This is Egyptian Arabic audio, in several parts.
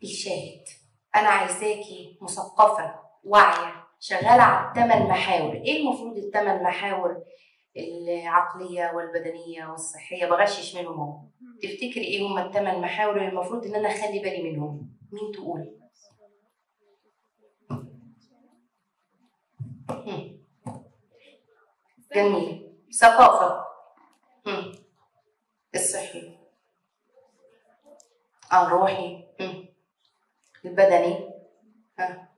الشاهد انا عايزاكي مثقفه واعيه شغاله على الثمان محاور ايه المفروض الثمان محاور العقليه والبدنيه والصحيه بغشش منهم اهو تفتكري ايه هم الثمان محاور اللي المفروض ان انا اخلي بالي منهم مين تقول هم. جميل ثقافه هم. الصحي الروحي هم. البدني ها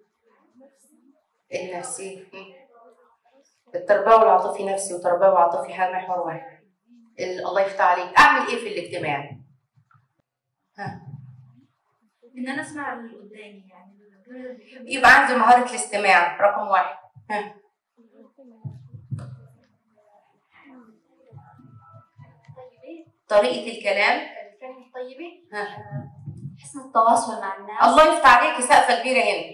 النفسي هم. التربوي والعاطفي نفسي وتربوي وعاطفي حاجه محور واحد ال- الله يفتح عليك اعمل ايه في الاجتماع ها ان انا اسمع اللي قدامي يعني اللي بيحب يبقى عندي مهاره الاستماع رقم واحد ها طيبين طريقه الكلام الكلمة الطيبة ها حسن التواصل مع الناس الله يفتح عليكي سقفه كبيره هنا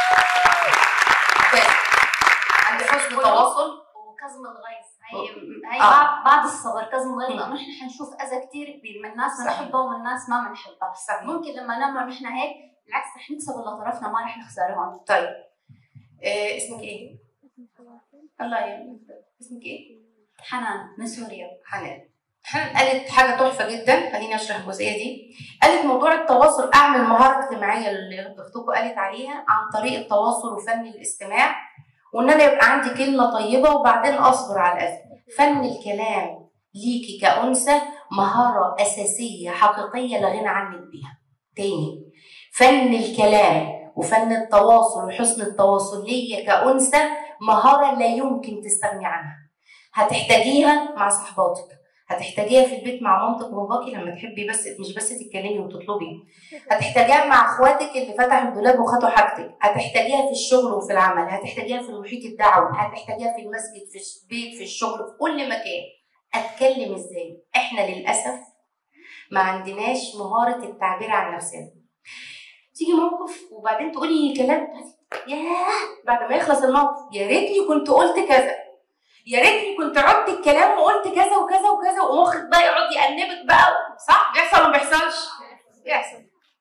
كويس. عندي حسن تواصل وكظم الغيظ هي هي آه. بعض بعض الصبر كظم الغيظ مم. لانه احنا حنشوف اذى كثير كبير من الناس صحيح. بنحبها ومن الناس ما بنحبها صحيح ممكن لما نعمل نحن هيك بالعكس رح نكسب اللي طرفنا ما رح نخسرهم طيب آه اسمك ايه؟ الله يا اسمك ايه؟ حنان من سوريا حنان حنان قالت حاجه تحفه جدا خليني اشرح الجزئيه دي قالت موضوع التواصل اعمل مهاره اجتماعيه اللي اختكم قالت عليها عن طريق التواصل وفن الاستماع وان انا يبقى عندي كلمه طيبه وبعدين اصبر على الاذى فن الكلام ليكي كأنثى مهارة أساسية حقيقية لا غنى عنك بيها. تاني فن الكلام وفن التواصل وحسن التواصل ليا كأنثى مهارة لا يمكن تستغني عنها. هتحتاجيها مع صحباتك هتحتاجيها في البيت مع مامتك وباباكي لما تحبي بس مش بس تتكلمي وتطلبي هتحتاجيها مع اخواتك اللي فتحوا الدولاب وخدوا حاجتك هتحتاجيها في الشغل وفي العمل هتحتاجيها في المحيط الدعوي هتحتاجيها في المسجد في البيت في الشغل في كل مكان اتكلم ازاي احنا للاسف ما عندناش مهاره التعبير عن نفسنا تيجي موقف وبعدين تقولي كلام ياه بعد ما يخلص الموقف يا ريتني كنت قلت كذا يا ريتني كنت عدت الكلام وقلت كذا وكذا وكذا ومخك بقى يقعد يأنبك بقى صح بيحصل ولا ما بيحصلش؟ بيحصل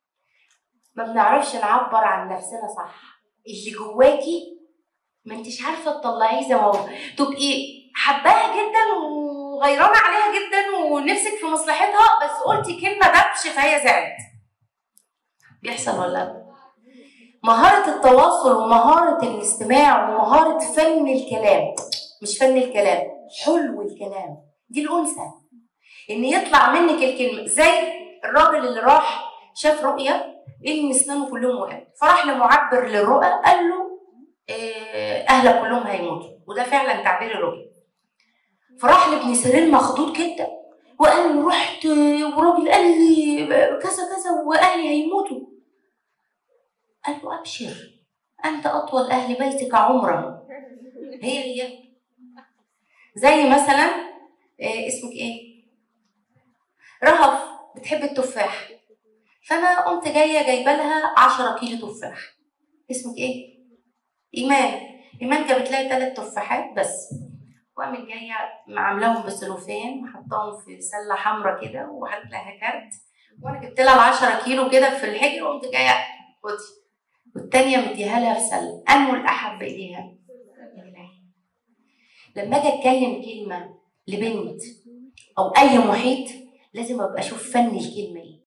ما بنعرفش نعبر عن نفسنا صح اللي جواكي ما انتش عارفه تطلعيه زي ما هو تبقي حباها جدا وغيرانه عليها جدا ونفسك في مصلحتها بس قلتي كلمه دبش فهي زعلت بيحصل ولا لا مهارة التواصل ومهارة الاستماع ومهارة فن الكلام مش فن الكلام حلو الكلام دي الأنثى إن يطلع منك الكلمة زي الراجل اللي راح شاف رؤية إن أسنانه كلهم وقعت فراح لمعبر للرؤى قال له آه، أهلك كلهم هيموتوا وده فعلا تعبير الرؤية فراح لابن سيرين مخضوض جدا وقال له رحت وراجل قال لي كذا كذا واهلي هيموتوا قال له ابشر انت اطول اهل بيتك عمرا هي هي زي مثلا آه، اسمك ايه رهف بتحب التفاح فانا قمت جايه جايبه لها 10 كيلو تفاح اسمك ايه ايمان ايمان جابت لها ثلاث تفاحات بس وقامت جايه عاملاهم بسلوفان وحطاهم في سله حمراء كده وحطت لها كارت وانا جبت لها ال 10 كيلو كده في الحجر وقمت جايه خدي والتانيه مديها لها في سله انه الاحب اليها لما اجي اتكلم كلمه لبنت او اي محيط لازم ابقى اشوف فن الكلمه ايه